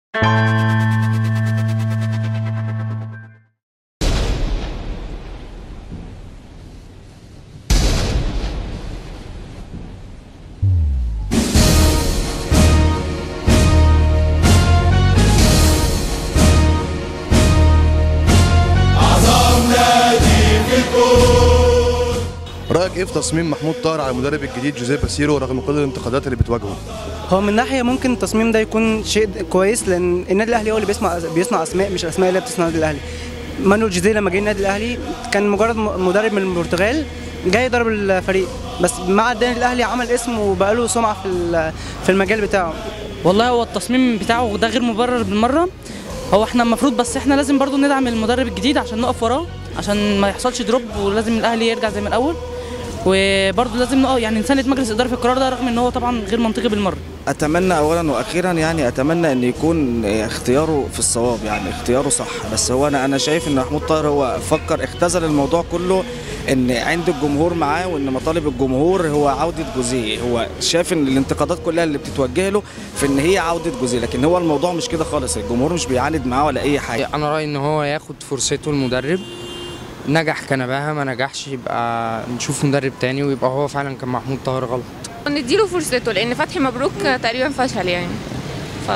رايك ايه في تصميم محمود طاهر على المدرب الجديد جوزيه باسيرو رغم كل الانتقادات اللي بتواجهه هو من ناحيه ممكن التصميم ده يكون شيء كويس لان النادي الاهلي هو اللي بيصنع بيصنع اسماء مش الاسماء اللي بتصنع النادي الاهلي مانويل جوزيه لما جه النادي الاهلي كان مجرد م- مدرب من البرتغال جاي يدرب الفريق بس مع النادي الاهلي عمل اسم وبقى له سمعه في ال- في المجال بتاعه والله هو التصميم بتاعه ده غير مبرر بالمره هو احنا المفروض بس احنا لازم برضو ندعم المدرب الجديد عشان نقف وراه عشان ما يحصلش دروب ولازم الاهلي يرجع زي ما الاول وبرضو لازم نقف يعني نساند مجلس الاداره في القرار ده رغم ان هو طبعا غير منطقي بالمره اتمنى اولا واخيرا يعني اتمنى ان يكون اختياره في الصواب يعني اختياره صح بس هو انا انا شايف ان محمود طاهر هو فكر اختزل الموضوع كله ان عند الجمهور معاه وان مطالب الجمهور هو عوده جوزيه هو شايف ان الانتقادات كلها اللي بتتوجه له في ان هي عوده جوزيه لكن هو الموضوع مش كده خالص الجمهور مش بيعاند معاه ولا اي حاجه انا رايي ان هو ياخد فرصته المدرب نجح كنباها ما نجحش يبقى نشوف مدرب تاني ويبقى هو فعلا كان محمود طاهر غلط نديله فرصته لان فتحي مبروك تقريبا فشل يعني ف...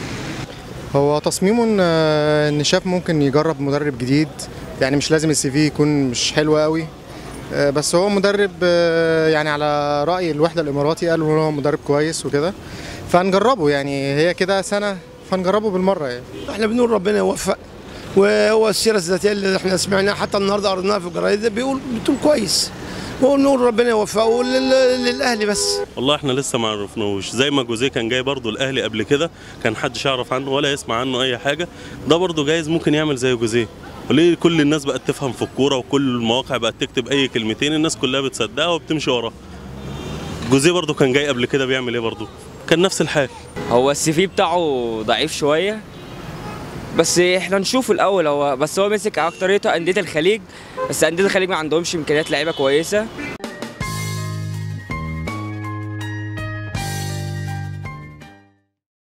هو تصميمه ان ان شاف ممكن يجرب مدرب جديد يعني مش لازم السي في يكون مش حلو قوي آه، بس هو مدرب آه، يعني على راي الوحده الاماراتي قالوا ان هو مدرب كويس وكده فنجربه يعني هي كده سنه فنجربه بالمره يعني احنا بنقول ربنا يوفق وهو السيره الذاتيه اللي احنا سمعناها حتى النهارده قريناها في الجرايد بيقول بتقول كويس ونقول ربنا يوفقه لل- للاهلي بس والله احنا لسه ما عرفناهوش زي ما جوزيه كان جاي برضو الاهلي قبل كده كان حدش يعرف عنه ولا يسمع عنه اي حاجه ده برضو جايز ممكن يعمل زي جوزيه وليه كل الناس بقت تفهم في الكوره وكل المواقع بقت تكتب اي كلمتين الناس كلها بتصدقها وبتمشي وراه جوزيه برضو كان جاي قبل كده بيعمل ايه برضو كان نفس الحال هو السي في بتاعه ضعيف شويه بس احنا نشوف الاول هو بس هو مسك اكتريته انديه الخليج بس انديه الخليج ما عندهمش امكانيات لعيبه كويسه